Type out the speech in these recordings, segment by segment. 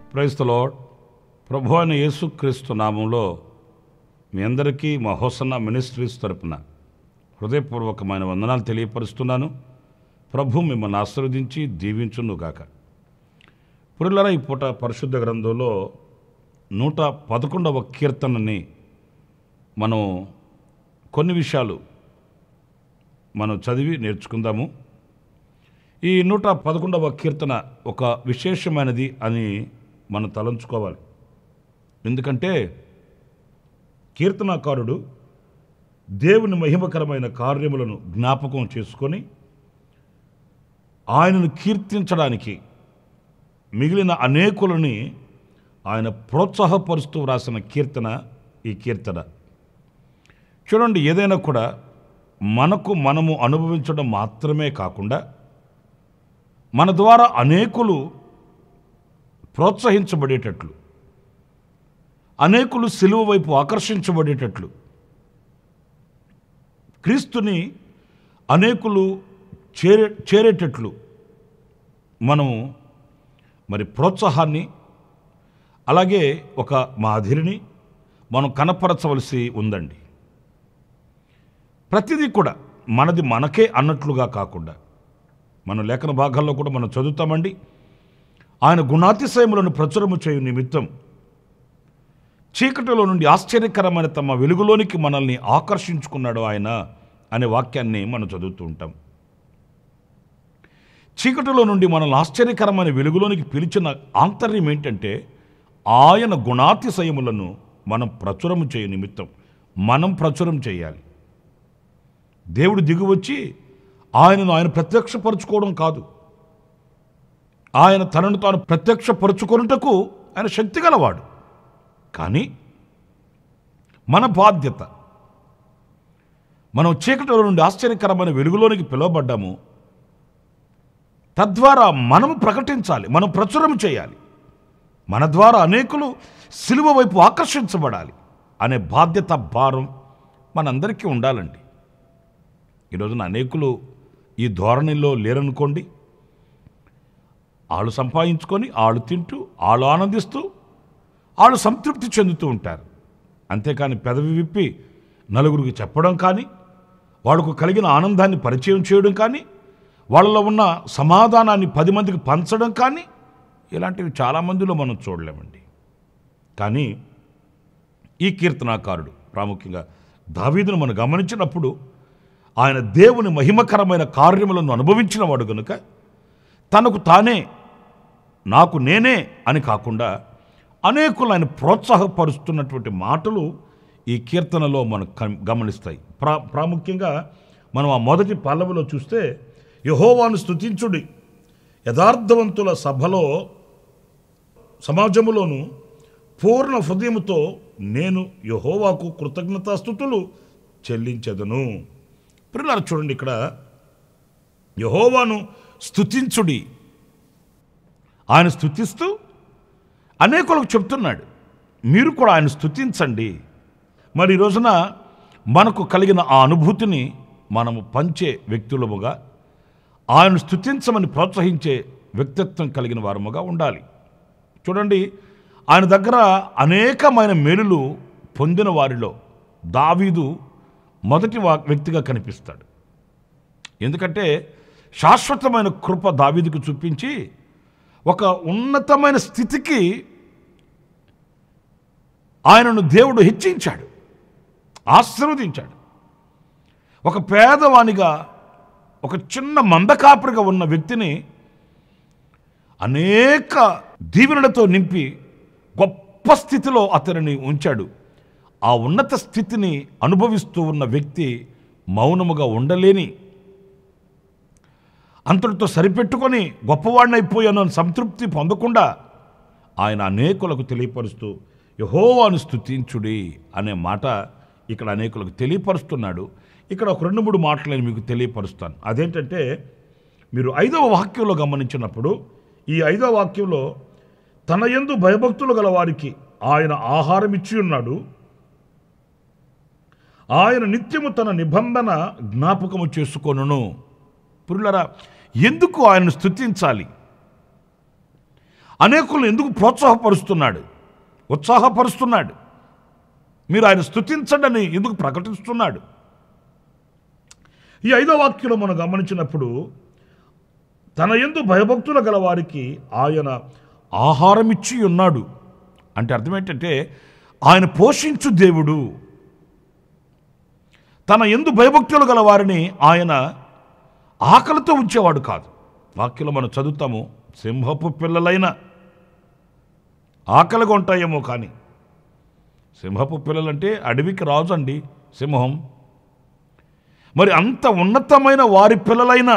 క్రైస్తలో ప్రభు అయిన యేసుక్రీస్తు నామంలో మీ అందరికీ మా హోసన్న మినిస్ట్రీస్ తరపున హృదయపూర్వకమైన వందనాలు తెలియపరుస్తున్నాను ప్రభు మిమ్మల్ని ఆశీర్వదించి దీవించునుగాక పురులరా ఈ పూట పరిశుద్ధ గ్రంథంలో నూట పదకొండవ కీర్తనని మనం కొన్ని విషయాలు మనం చదివి నేర్చుకుందాము ఈ నూట పదకొండవ కీర్తన ఒక విశేషమైనది అని మనం తలంచుకోవాలి ఎందుకంటే కీర్తనాకారుడు దేవుని మహిమకరమైన కార్యములను జ్ఞాపకం చేసుకొని ఆయనను కీర్తించడానికి మిగిలిన అనేకులని ఆయన ప్రోత్సాహపరుస్తూ వ్రాసిన కీర్తన ఈ కీర్తన చూడండి ఏదైనా కూడా మనకు మనము అనుభవించడం మాత్రమే కాకుండా మన ద్వారా అనేకులు ప్రోత్సహించబడేటట్లు అనేకులు సిలువ వైపు ఆకర్షించబడేటట్లు క్రీస్తుని అనేకులు చేరే చేరేటట్లు మనము మరి ప్రోత్సాహాన్ని అలాగే ఒక మాదిరిని మనం కనపరచవలసి ఉందండి ప్రతిదీ కూడా మనది మనకే అన్నట్లుగా కాకుండా మన లేఖన భాగాల్లో కూడా మనం చదువుతామండి ఆయన గుణాతిశయములను ప్రచురము చేయు నిమిత్తం చీకటిలో నుండి ఆశ్చర్యకరమైన తమ వెలుగులోనికి మనల్ని ఆకర్షించుకున్నాడు ఆయన అనే వాక్యాన్ని మనం చదువుతూ ఉంటాం చీకటిలో నుండి మనల్ని ఆశ్చర్యకరమైన వెలుగులోనికి పిలిచిన ఆంతర్యం ఏంటంటే ఆయన గుణాతిశయములను మనం ప్రచురము చేయు నిమిత్తం మనం ప్రచురం చేయాలి దేవుడు దిగువచ్చి ఆయనను ఆయన ప్రత్యక్షపరచుకోవడం కాదు ఆయన తనను తాను ప్రత్యక్షపరచుకొనుటకు ఆయన శక్తి గలవాడు కానీ మన బాధ్యత మనం చీకటిలో నుండి ఆశ్చర్యకరమైన వెలుగులోనికి పిలువబడ్డాము తద్వారా మనము ప్రకటించాలి మనం ప్రచురం చేయాలి మన ద్వారా అనేకులు సిలువ వైపు ఆకర్షించబడాలి అనే బాధ్యత భారం మనందరికీ ఉండాలండి ఈరోజున అనేకులు ఈ ధోరణిలో లేరనుకోండి వాళ్ళు సంపాదించుకొని వాళ్ళు తింటూ వాళ్ళు ఆనందిస్తూ వాళ్ళు సంతృప్తి చెందుతూ ఉంటారు అంతేకాని పెదవి విప్పి నలుగురికి చెప్పడం కానీ వాళ్ళకు కలిగిన ఆనందాన్ని పరిచయం చేయడం కానీ వాళ్ళలో ఉన్న సమాధానాన్ని పది మందికి పంచడం కానీ ఇలాంటివి చాలామందిలో మనం చూడలేమండి కానీ ఈ కీర్తనాకారుడు ప్రాముఖ్యంగా దావీదును మనం గమనించినప్పుడు ఆయన దేవుని మహిమకరమైన కార్యములను అనుభవించిన వాడు గనుక తనకు తానే నాకు నేనే అని కాకుండా అనేకులు ఆయన ప్రోత్సాహపరుస్తున్నటువంటి మాటలు ఈ కీర్తనలో మనం కం- గమనిస్తాయి ప్రా ప్రాముఖ్యంగా మనం ఆ మొదటి పల్లవిలో చూస్తే యహోవాను స్తుతించుడి యథార్థవంతుల సభలో సమాజములోను పూర్ణ హృదయముతో నేను యహోవాకు కృతజ్ఞతాస్థుతులు చెల్లించదను పిల్లలు చూడండి ఇక్కడ యహోవాను స్తుతించుడి ఆయన స్తుతిస్తూ అనేకులకు చెప్తున్నాడు మీరు కూడా ఆయన స్తుతించండి మరి ఈ రోజున మనకు కలిగిన ఆ అనుభూతిని మనము పంచే వ్యక్తులముగా ఆయన స్తుతించమని ప్రోత్సహించే వ్యక్తిత్వం కలిగిన వారముగా ఉండాలి చూడండి ఆయన దగ్గర అనేకమైన మేలులు పొందిన వారిలో దావీదు మొదటి వా- వ్యక్తిగా కనిపిస్తాడు ఎందుకంటే శాశ్వతమైన కృప దావీదుకు చూపించి ఒక ఉన్నతమైన స్థితికి ఆయనను దేవుడు హెచ్చించాడు ఆశీర్వదించాడు ఒక పేదవానిగా ఒక చిన్న మందకాపురిగా ఉన్న వ్యక్తిని అనేక దీవెనలతో నింపి గొప్ప స్థితిలో అతనిని ఉంచాడు ఆ ఉన్నత స్థితిని అనుభవిస్తూ ఉన్న వ్యక్తి మౌనముగా ఉండలేని అంతటితో సరిపెట్టుకొని గొప్పవాడినైపోయాను అని సంతృప్తి పొందకుండా ఆయన అనేకులకు తెలియపరుస్తూ యహోవాను స్తుతించుడి అనే మాట ఇక్కడ అనేకులకు తెలియపరుస్తున్నాడు ఇక్కడ ఒక రెండు మూడు మాటలు నేను మీకు తెలియపరుస్తాను అదేంటంటే మీరు ఐదవ వాక్యంలో గమనించినప్పుడు ఈ ఐదవ వాక్యంలో తన యందు భయభక్తులు గల వారికి ఆయన ఆహారం ఇచ్చి ఉన్నాడు ఆయన నిత్యము తన నిబంధన జ్ఞాపకము చేసుకొనును పురులరా ఎందుకు ఆయనను స్తుతించాలి అనేకులను ఎందుకు ప్రోత్సాహపరుస్తున్నాడు ఉత్సాహపరుస్తున్నాడు మీరు ఆయన స్తుతించండి అని ఎందుకు ప్రకటిస్తున్నాడు ఈ ఐదో వాక్యంలో మనం గమనించినప్పుడు తన ఎందు భయభక్తులు గల వారికి ఆయన ఆహారం ఇచ్చి ఉన్నాడు అంటే అర్థం ఏంటంటే ఆయన పోషించు దేవుడు తన ఎందు భయభక్తులు గల వారిని ఆయన ఆకలితో ఉంచేవాడు కాదు వాక్యంలో మనం చదువుతాము సింహపు పిల్లలైన ఆకలిగా ఉంటాయేమో కానీ సింహపు పిల్లలంటే అడవికి రాజు అండి సింహం మరి అంత ఉన్నతమైన వారి పిల్లలైన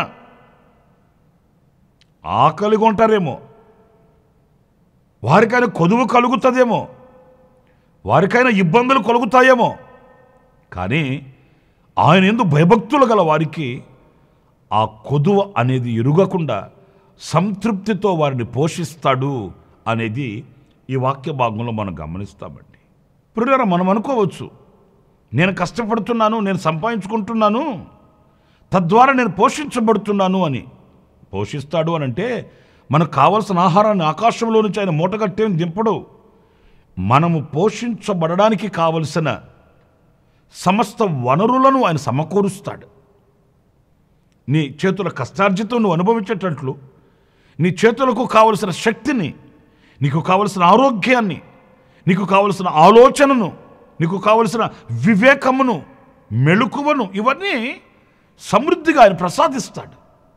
ఆకలిగా ఉంటారేమో వారికైనా కొదువు కలుగుతుందేమో వారికైనా ఇబ్బందులు కలుగుతాయేమో కానీ ఆయన ఎందు భయభక్తులు గల వారికి ఆ కొదువ అనేది ఎరుగకుండా సంతృప్తితో వారిని పోషిస్తాడు అనేది ఈ వాక్య భాగంలో మనం గమనిస్తామండి ఇప్పుడు మనం అనుకోవచ్చు నేను కష్టపడుతున్నాను నేను సంపాదించుకుంటున్నాను తద్వారా నేను పోషించబడుతున్నాను అని పోషిస్తాడు అని అంటే మనకు కావలసిన ఆహారాన్ని ఆకాశంలో నుంచి ఆయన మూటగట్టేం దింపడు మనము పోషించబడడానికి కావలసిన సమస్త వనరులను ఆయన సమకూరుస్తాడు నీ చేతుల కష్టార్జితం నువ్వు అనుభవించేటట్లు నీ చేతులకు కావలసిన శక్తిని నీకు కావలసిన ఆరోగ్యాన్ని నీకు కావలసిన ఆలోచనను నీకు కావలసిన వివేకమును మెళుకువను ఇవన్నీ సమృద్ధిగా ఆయన ప్రసాదిస్తాడు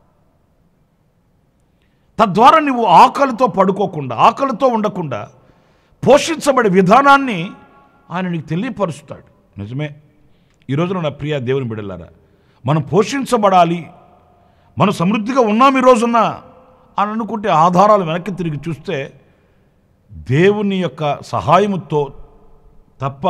తద్వారా నువ్వు ఆకలితో పడుకోకుండా ఆకలితో ఉండకుండా పోషించబడే విధానాన్ని ఆయన నీకు తెలియపరుస్తాడు నిజమే ఈ రోజున నా ప్రియ దేవుని బిడలారా మనం పోషించబడాలి మనం సమృద్ధిగా ఉన్నాం ఈ రోజున అని అనుకుంటే ఆధారాలు వెనక్కి తిరిగి చూస్తే దేవుని యొక్క సహాయముతో తప్ప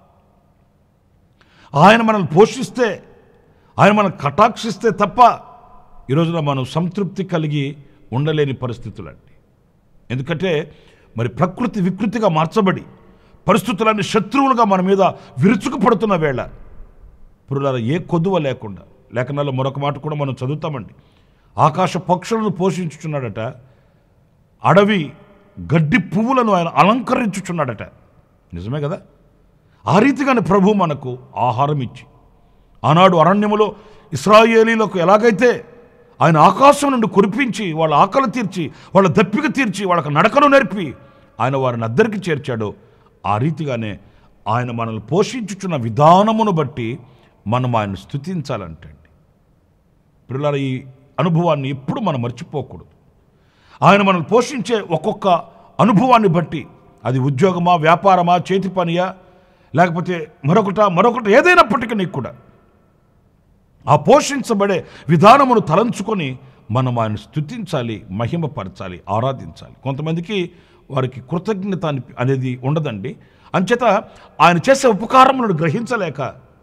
ఆయన మనల్ని పోషిస్తే ఆయన మనం కటాక్షిస్తే తప్ప ఈ రోజున మనం సంతృప్తి కలిగి ఉండలేని పరిస్థితులండి ఎందుకంటే మరి ప్రకృతి వికృతిగా మార్చబడి పరిస్థితులన్నీ శత్రువులుగా మన మీద విరుచుకుపడుతున్న వేళ పురులారా ఏ కొద్దువ లేకుండా లేఖనాల్లో మరొక మాట కూడా మనం చదువుతామండి ఆకాశ పక్షులను పోషించుచున్నాడట అడవి గడ్డి పువ్వులను ఆయన అలంకరించుచున్నాడట నిజమే కదా ఆ రీతిగానే ప్రభు మనకు ఆహారం ఇచ్చి ఆనాడు అరణ్యములో ఇస్రాయేలీలకు ఎలాగైతే ఆయన ఆకాశం నుండి కురిపించి వాళ్ళ ఆకలి తీర్చి వాళ్ళ దప్పిక తీర్చి వాళ్ళకి నడకను నేర్పి ఆయన వారిని అద్దరికి చేర్చాడో ఆ రీతిగానే ఆయన మనల్ని పోషించుచున్న విధానమును బట్టి మనం ఆయన స్థుతించాలంటండి పిల్లల ఈ అనుభవాన్ని ఎప్పుడు మనం మర్చిపోకూడదు ఆయన మనల్ని పోషించే ఒక్కొక్క అనుభవాన్ని బట్టి అది ఉద్యోగమా వ్యాపారమా చేతి పనియా లేకపోతే మరొకట మరొకటి ఏదైనప్పటికీ నీకు కూడా ఆ పోషించబడే విధానమును తలంచుకొని మనం ఆయన స్థుతించాలి మహిమపరచాలి ఆరాధించాలి కొంతమందికి వారికి కృతజ్ఞత అని- అనేది ఉండదండి అంచేత ఆయన చేసే ఉపకారములను గ్రహించలేక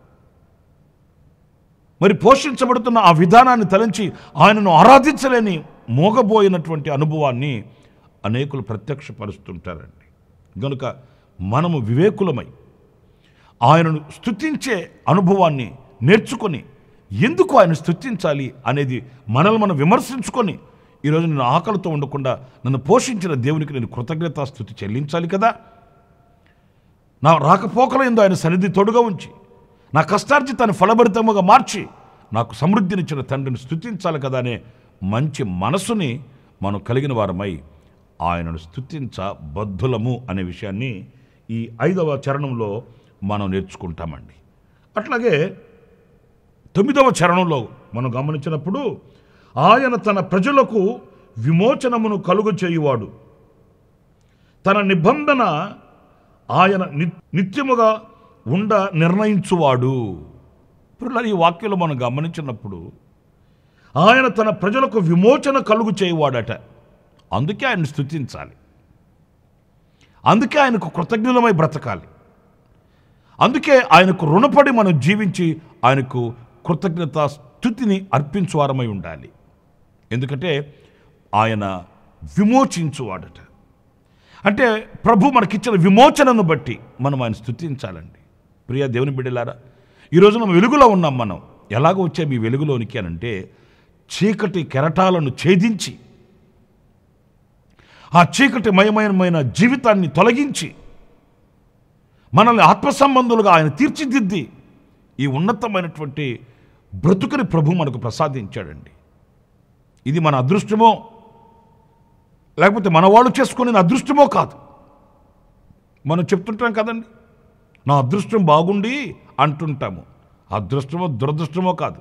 మరి పోషించబడుతున్న ఆ విధానాన్ని తలంచి ఆయనను ఆరాధించలేని మోగబోయినటువంటి అనుభవాన్ని అనేకులు ప్రత్యక్షపరుస్తుంటారండి గనుక మనము వివేకులమై ఆయనను స్తుతించే అనుభవాన్ని నేర్చుకొని ఎందుకు ఆయన స్తుతించాలి అనేది మనల్ని మనం విమర్శించుకొని ఈరోజు నేను ఆకలితో ఉండకుండా నన్ను పోషించిన దేవునికి నేను కృతజ్ఞతాస్థుతి చెల్లించాలి కదా నా రాకపోకల ఎందు ఆయన సన్నిధి తోడుగా ఉంచి నా కష్టార్జితాన్ని ఫలభరితముగా మార్చి నాకు సమృద్ధినిచ్చిన తండ్రిని స్తుతించాలి కదా అనే మంచి మనసుని మనం కలిగిన వారమై ఆయనను స్తుతించ బద్ధులము అనే విషయాన్ని ఈ ఐదవ చరణంలో మనం నేర్చుకుంటామండి అట్లాగే తొమ్మిదవ చరణంలో మనం గమనించినప్పుడు ఆయన తన ప్రజలకు విమోచనమును కలుగు చేయువాడు తన నిబంధన ఆయన ని- నిత్యముగా ఉండ నిర్ణయించువాడు ఇప్పుడు ఈ వాక్యంలో మనం గమనించినప్పుడు ఆయన తన ప్రజలకు విమోచన కలుగు చేయువాడట అందుకే ఆయన స్థుతించాలి అందుకే ఆయనకు కృతజ్ఞులమై బ్రతకాలి అందుకే ఆయనకు రుణపడి మనం జీవించి ఆయనకు కృతజ్ఞత స్థుతిని అర్పించువారమై ఉండాలి ఎందుకంటే ఆయన విమోచించువాడట అంటే ప్రభు మనకిచ్చిన విమోచనను బట్టి మనం ఆయన స్థుతించాలండి ప్రియ దేవుని బిడ్డలారా ఈరోజు మనం వెలుగులో ఉన్నాం మనం ఎలాగ వచ్చే మీ వెలుగులోనికి అని అంటే చీకటి కెరటాలను ఛేదించి ఆ చీకటిమయమైన జీవితాన్ని తొలగించి మనల్ని ఆత్మ సంబంధులుగా ఆయన తీర్చిదిద్ది ఈ ఉన్నతమైనటువంటి బ్రతుకుని ప్రభు మనకు ప్రసాదించాడండి ఇది మన అదృష్టమో లేకపోతే మన వాళ్ళు చేసుకునే అదృష్టమో కాదు మనం చెప్తుంటాం కదండి నా అదృష్టం బాగుండి అంటుంటాము అదృష్టమో దురదృష్టమో కాదు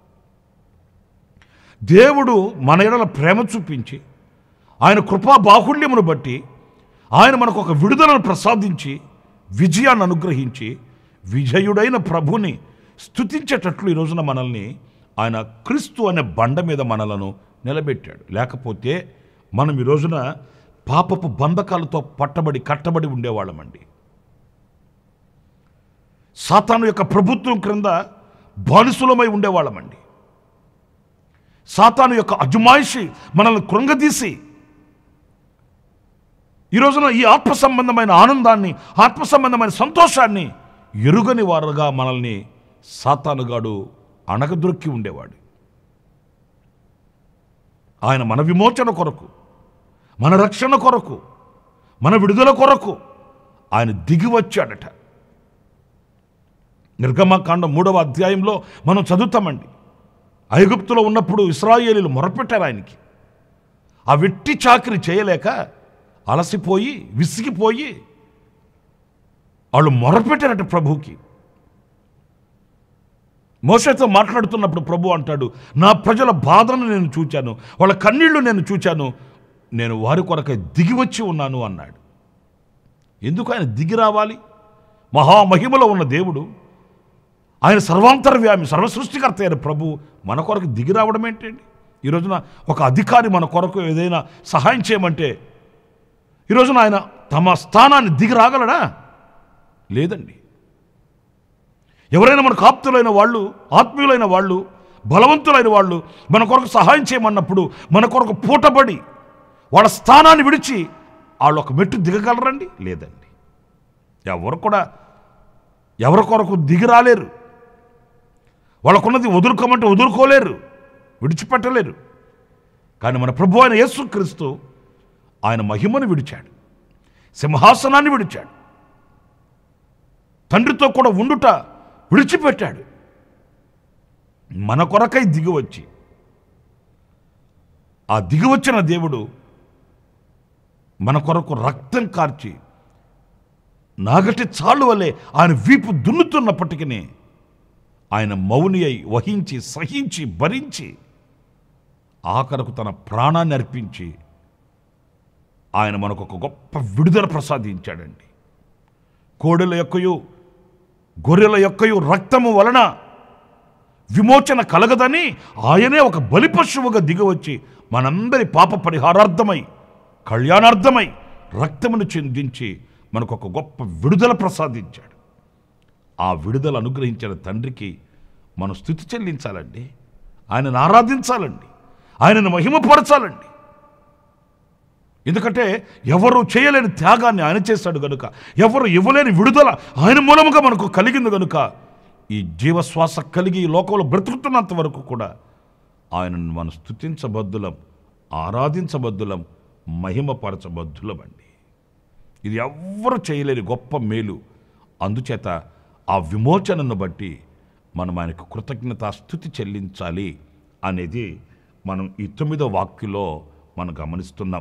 దేవుడు మన ఎడల ప్రేమ చూపించి ఆయన కృపా బాహుళ్యమును బట్టి ఆయన మనకు ఒక విడుదలను ప్రసాదించి విజయాన్ని అనుగ్రహించి విజయుడైన ప్రభుని స్తుతించేటట్లు ఈ రోజున మనల్ని ఆయన క్రీస్తు అనే బండ మీద మనలను నిలబెట్టాడు లేకపోతే మనం ఈ రోజున పాపపు బంధకాలతో పట్టబడి కట్టబడి ఉండేవాళ్ళమండి సాతాను యొక్క ప్రభుత్వం క్రింద బానిసులమై ఉండేవాళ్ళమండి సాతాను యొక్క అజమాయిషి మనల్ని కృంగదీసి ఈ రోజున ఈ ఆత్మ సంబంధమైన ఆనందాన్ని ఆత్మ సంబంధమైన సంతోషాన్ని ఎరుగని వారుగా మనల్ని సాతానుగాడు అణగదొక్కి ఉండేవాడు ఆయన మన విమోచన కొరకు మన రక్షణ కొరకు మన విడుదల కొరకు ఆయన దిగి వచ్చాడట నిర్గమకాండం మూడవ అధ్యాయంలో మనం చదువుతామండి ఐగుప్తులో ఉన్నప్పుడు ఇస్రాయేలీలు మొరపెట్టారు ఆయనకి ఆ వెట్టి చాకరి చేయలేక అలసిపోయి విసిగిపోయి వాళ్ళు మొరపెట్టారట ప్రభువుకి మోసతో మాట్లాడుతున్నప్పుడు ప్రభు అంటాడు నా ప్రజల బాధను నేను చూచాను వాళ్ళ కన్నీళ్లు నేను చూచాను నేను వారి కొరకై దిగి వచ్చి ఉన్నాను అన్నాడు ఎందుకు ఆయన దిగి రావాలి మహామహిమలో ఉన్న దేవుడు ఆయన సర్వాంతర్వ్యామి సర్వసృష్టికర్త అయిన ప్రభు మన కొరకు దిగి రావడం ఏంటండి ఈ రోజున ఒక అధికారి మన కొరకు ఏదైనా సహాయం చేయమంటే ఈ రోజున ఆయన తమ స్థానాన్ని దిగి రాగలడా లేదండి ఎవరైనా మనకు ఆప్తులైన వాళ్ళు ఆత్మీయులైన వాళ్ళు బలవంతులైన వాళ్ళు మన కొరకు సహాయం చేయమన్నప్పుడు మన కొరకు పూటబడి వాళ్ళ స్థానాన్ని విడిచి వాళ్ళు ఒక మెట్టు దిగగలరండి లేదండి ఎవరు కూడా ఎవరి కొరకు దిగి రాలేరు వాళ్ళకున్నది వదులుకోమంటే వదులుకోలేరు విడిచిపెట్టలేరు కానీ మన ప్రభు అయిన యేసుక్రీస్తు ఆయన మహిమను విడిచాడు సింహాసనాన్ని విడిచాడు తండ్రితో కూడా ఉండుట విడిచిపెట్టాడు మన కొరకై దిగివచ్చి ఆ దిగివచ్చిన దేవుడు మన కొరకు రక్తం కార్చి నాగటి చాలు వలె ఆయన వీపు దున్నుతున్నప్పటికీ ఆయన మౌని అయి వహించి సహించి భరించి ఆఖరకు తన ప్రాణాన్ని అర్పించి ఆయన మనకు ఒక గొప్ప విడుదల ప్రసాదించాడండి కోడెల యొక్కయు గొర్రెల యొక్కయు రక్తము వలన విమోచన కలగదని ఆయనే ఒక బలిపశువుగా దిగివచ్చి మనందరి పాప పరిహారార్థమై కళ్యాణార్థమై రక్తమును చెందించి మనకు ఒక గొప్ప విడుదల ప్రసాదించాడు ఆ విడుదల అనుగ్రహించిన తండ్రికి మనం స్థుతి చెల్లించాలండి ఆయనను ఆరాధించాలండి ఆయనను మహిమపరచాలండి ఎందుకంటే ఎవరు చేయలేని త్యాగాన్ని ఆయన చేశాడు గనుక ఎవరు ఇవ్వలేని విడుదల ఆయన మూలముగా మనకు కలిగింది గనుక ఈ జీవశ్వాస కలిగి ఈ లోకంలో బ్రతుకుతున్నంత వరకు కూడా ఆయనను మనం స్థుతించబద్దులం ఆరాధించబద్దులం మహిమపరచబద్దులం అండి ఇది ఎవ్వరు చేయలేని గొప్ప మేలు అందుచేత ఆ విమోచనను బట్టి మనం ఆయనకు కృతజ్ఞత స్థుతి చెల్లించాలి అనేది మనం ఈ తొమ్మిదో వాక్యలో మనం గమనిస్తున్నాం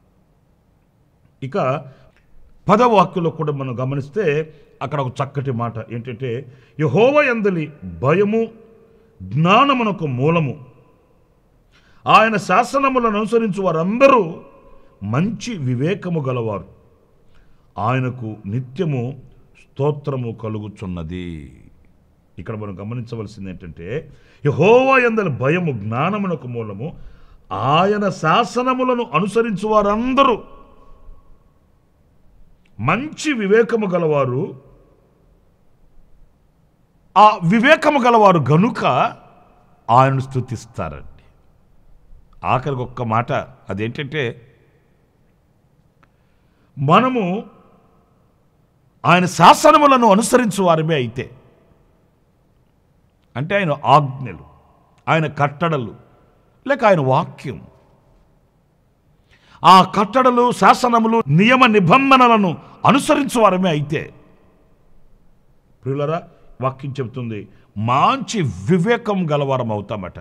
ఇక పదవ వాక్యంలో కూడా మనం గమనిస్తే అక్కడ ఒక చక్కటి మాట ఏంటంటే యహోవ ఎందలి భయము జ్ఞానమునకు మూలము ఆయన శాసనములను అనుసరించు వారందరూ మంచి వివేకము గలవారు ఆయనకు నిత్యము స్తోత్రము కలుగుచున్నది ఇక్కడ మనం గమనించవలసింది ఏంటంటే యహోవా ఎందలి భయము జ్ఞానమునకు మూలము ఆయన శాసనములను అనుసరించు వారందరూ మంచి వివేకము గలవారు ఆ వివేకము గలవారు గనుక ఆయనను స్థుతిస్తారండి ఆఖరికి ఒక్క మాట అదేంటంటే మనము ఆయన శాసనములను అనుసరించు వారమే అయితే అంటే ఆయన ఆజ్ఞలు ఆయన కట్టడలు లేక ఆయన వాక్యం ఆ కట్టడలు శాసనములు నియమ నిబంధనలను అనుసరించు వారమే అయితే ప్రియులరా వాక్యం చెబుతుంది మంచి వివేకం గలవారం అవుతామట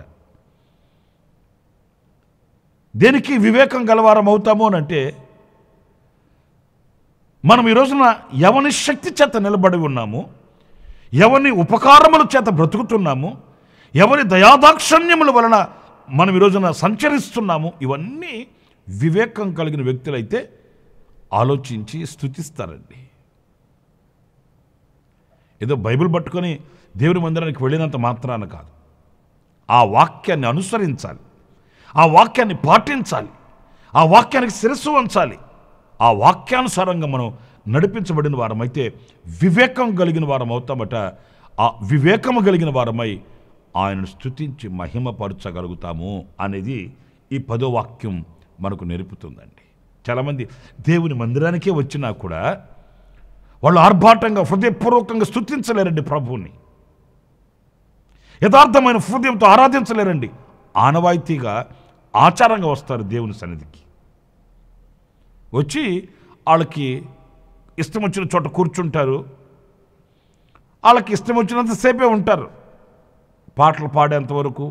దేనికి వివేకం గలవారం అవుతాము అని అంటే మనం ఈ రోజున ఎవని శక్తి చేత నిలబడి ఉన్నాము ఎవని ఉపకారముల చేత బ్రతుకుతున్నాము ఎవరి దయాదాక్షణ్యముల వలన మనం ఈ రోజున సంచరిస్తున్నాము ఇవన్నీ వివేకం కలిగిన వ్యక్తులైతే ఆలోచించి స్థుతిస్తారండి ఏదో బైబిల్ పట్టుకొని దేవుని మందిరానికి వెళ్ళినంత మాత్రాన కాదు ఆ వాక్యాన్ని అనుసరించాలి ఆ వాక్యాన్ని పాటించాలి ఆ వాక్యానికి శిరస్సు వంచాలి ఆ వాక్యానుసారంగా మనం నడిపించబడిన వారమైతే వివేకం కలిగిన వారం అవుతామట ఆ వివేకము కలిగిన వారమై ఆయనను స్థుతించి మహిమపరచగలుగుతాము అనేది ఈ పదో వాక్యం మనకు నేర్పుతుందండి చాలామంది దేవుని మందిరానికే వచ్చినా కూడా వాళ్ళు ఆర్భాటంగా హృదయపూర్వకంగా స్థుతించలేరండి ప్రభువుని యథార్థమైన హృదయంతో ఆరాధించలేరండి ఆనవాయితీగా ఆచారంగా వస్తారు దేవుని సన్నిధికి వచ్చి వాళ్ళకి ఇష్టం వచ్చిన చోట కూర్చుంటారు వాళ్ళకి ఇష్టం వచ్చినంత సేపే ఉంటారు పాటలు పాడేంత వరకు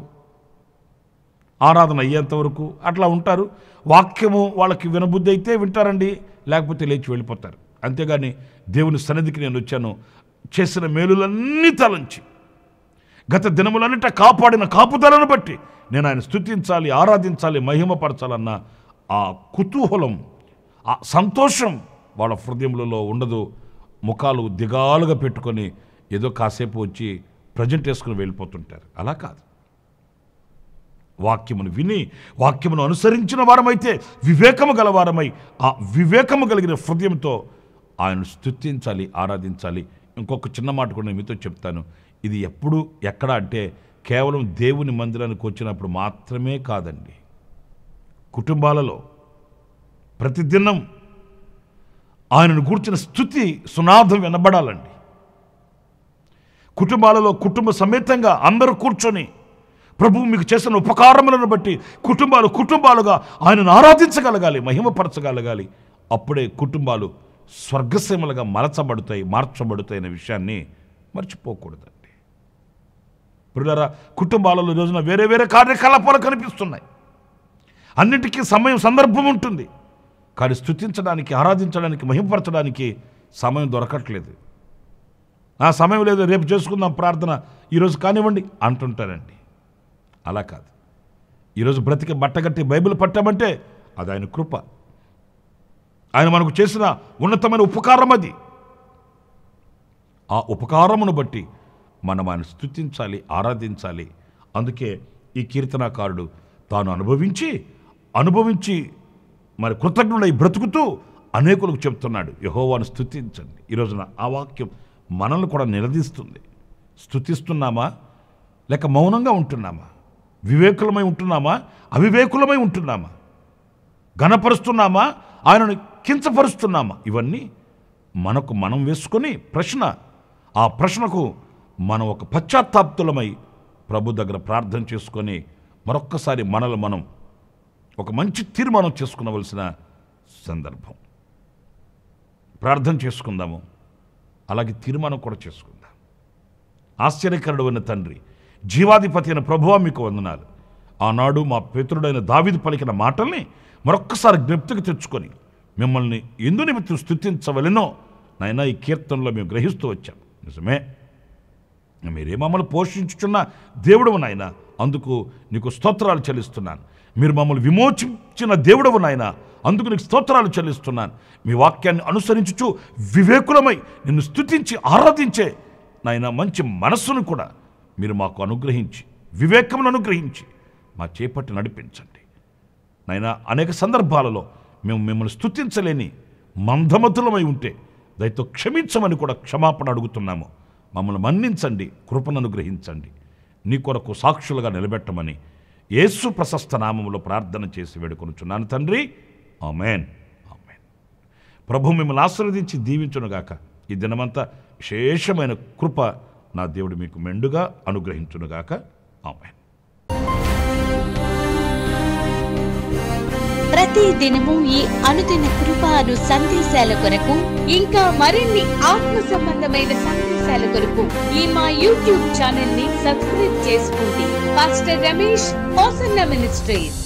ఆరాధన అయ్యేంత వరకు అట్లా ఉంటారు వాక్యము వాళ్ళకి వినబుద్ధి అయితే వింటారండి లేకపోతే లేచి వెళ్ళిపోతారు అంతేగాని దేవుని సన్నిధికి నేను వచ్చాను చేసిన మేలులన్నీ తలంచి గత దినములన్నిట కాపాడిన కాపుదలను బట్టి నేను ఆయన స్థుతించాలి ఆరాధించాలి మహిమపరచాలన్న ఆ కుతూహలం ఆ సంతోషం వాళ్ళ హృదయములలో ఉండదు ముఖాలు దిగాలుగా పెట్టుకొని ఏదో కాసేపు వచ్చి ప్రజెంట్ వేసుకుని వెళ్ళిపోతుంటారు అలా కాదు వాక్యమును విని వాక్యమును అనుసరించిన వారమైతే వివేకము గలవారమై ఆ వివేకము కలిగిన హృదయంతో ఆయనను స్తుతించాలి ఆరాధించాలి ఇంకొక చిన్న మాట కూడా నేను మీతో చెప్తాను ఇది ఎప్పుడు ఎక్కడ అంటే కేవలం దేవుని మందిరానికి వచ్చినప్పుడు మాత్రమే కాదండి కుటుంబాలలో ప్రతిదినం ఆయనను గూర్చిన స్థుతి సునాదం వినబడాలండి కుటుంబాలలో కుటుంబ సమేతంగా అందరూ కూర్చొని ప్రభువు మీకు చేసిన ఉపకారములను బట్టి కుటుంబాలు కుటుంబాలుగా ఆయనను ఆరాధించగలగాలి మహిమపరచగలగాలి అప్పుడే కుటుంబాలు స్వర్గసీమలుగా మలచబడతాయి మార్చబడతాయి అనే విషయాన్ని మర్చిపోకూడదండి పిల్లరా కుటుంబాలలో ఈ రోజున వేరే వేరే కార్యకలాపాలు కనిపిస్తున్నాయి అన్నిటికీ సమయం సందర్భం ఉంటుంది కానీ స్థుతించడానికి ఆరాధించడానికి మహిమపరచడానికి సమయం దొరకట్లేదు నా సమయం లేదు రేపు చేసుకుందాం ప్రార్థన ఈరోజు కానివ్వండి అంటుంటారండి అలా కాదు ఈరోజు బ్రతికి బట్టగట్టి బైబిల్ పట్టామంటే అది ఆయన కృప ఆయన మనకు చేసిన ఉన్నతమైన ఉపకారం అది ఆ ఉపకారమును బట్టి మనం ఆయన స్థుతించాలి ఆరాధించాలి అందుకే ఈ కీర్తనాకారుడు తాను అనుభవించి అనుభవించి మరి కృతజ్ఞుడై బ్రతుకుతూ అనేకులకు చెప్తున్నాడు యహోవాను స్థుతించండి ఈ రోజున ఆ వాక్యం మనల్ని కూడా నిలదీస్తుంది స్థుతిస్తున్నామా లేక మౌనంగా ఉంటున్నామా వివేకులమై ఉంటున్నామా అవివేకులమై ఉంటున్నామా ఘనపరుస్తున్నామా ఆయనను కించపరుస్తున్నామా ఇవన్నీ మనకు మనం వేసుకొని ప్రశ్న ఆ ప్రశ్నకు మనం ఒక పశ్చాత్తాప్తులమై ప్రభు దగ్గర ప్రార్థన చేసుకొని మరొక్కసారి మనల్ని మనం ఒక మంచి తీర్మానం చేసుకునవలసిన సందర్భం ప్రార్థన చేసుకుందాము అలాగే తీర్మానం కూడా చేసుకుందాం ఆశ్చర్యకరుడు అయిన తండ్రి జీవాధిపతి అయిన ప్రభువా మీకు వందనాలు ఆనాడు మా పితరుడైన దావిది పలికిన మాటల్ని మరొక్కసారి జ్ఞప్తికి తెచ్చుకొని మిమ్మల్ని ఎందు నిమిత్తం స్థుతించవలెనో నాయన ఈ కీర్తనలో మేము గ్రహిస్తూ వచ్చాం నిజమే మీరే మమ్మల్ని పోషించుచున్న దేవుడవు నాయన అందుకు నీకు స్తోత్రాలు చెల్లిస్తున్నాను మీరు మమ్మల్ని విమోచించిన దేవుడవు నాయన అందుకు నీకు స్తోత్రాలు చెల్లిస్తున్నాను మీ వాక్యాన్ని అనుసరించుచు వివేకులమై నిన్ను స్తుతించి ఆరాధించే నాయన మంచి మనస్సును కూడా మీరు మాకు అనుగ్రహించి వివేకమును అనుగ్రహించి మా చేపట్టి నడిపించండి నైనా అనేక సందర్భాలలో మేము మిమ్మల్ని స్తుతించలేని మందమతులమై ఉంటే దయతో క్షమించమని కూడా క్షమాపణ అడుగుతున్నాము మమ్మల్ని మన్నించండి కృపను అనుగ్రహించండి నీ కొరకు సాక్షులుగా నిలబెట్టమని యేసు ప్రశస్త నామములో ప్రార్థన చేసి వేడుకొనుచున్నాను తండ్రి ఆమెన్ ఆమెన్ ప్రభు మిమ్మల్ని ఆశీర్వదించి దీవించునుగాక ఈ దినమంతా విశేషమైన కృప నా దేవుడు మీకు మెండుగా అనుగ్రహించునుగాక ఆమెన్ ప్రతి ప్రతి దినము ఈ అనుదిన కృప అను సందేశాల కొరకు ఇంకా మరిన్ని ఆత్మ సంబంధమైన సందేశాల కొరకు ఈ మా యూట్యూబ్ ఛానల్ ని సబ్స్క్రైబ్ చేసుకోండి పాస్టర్ రమేష్ హోసన్న మినిస్ట్రీస్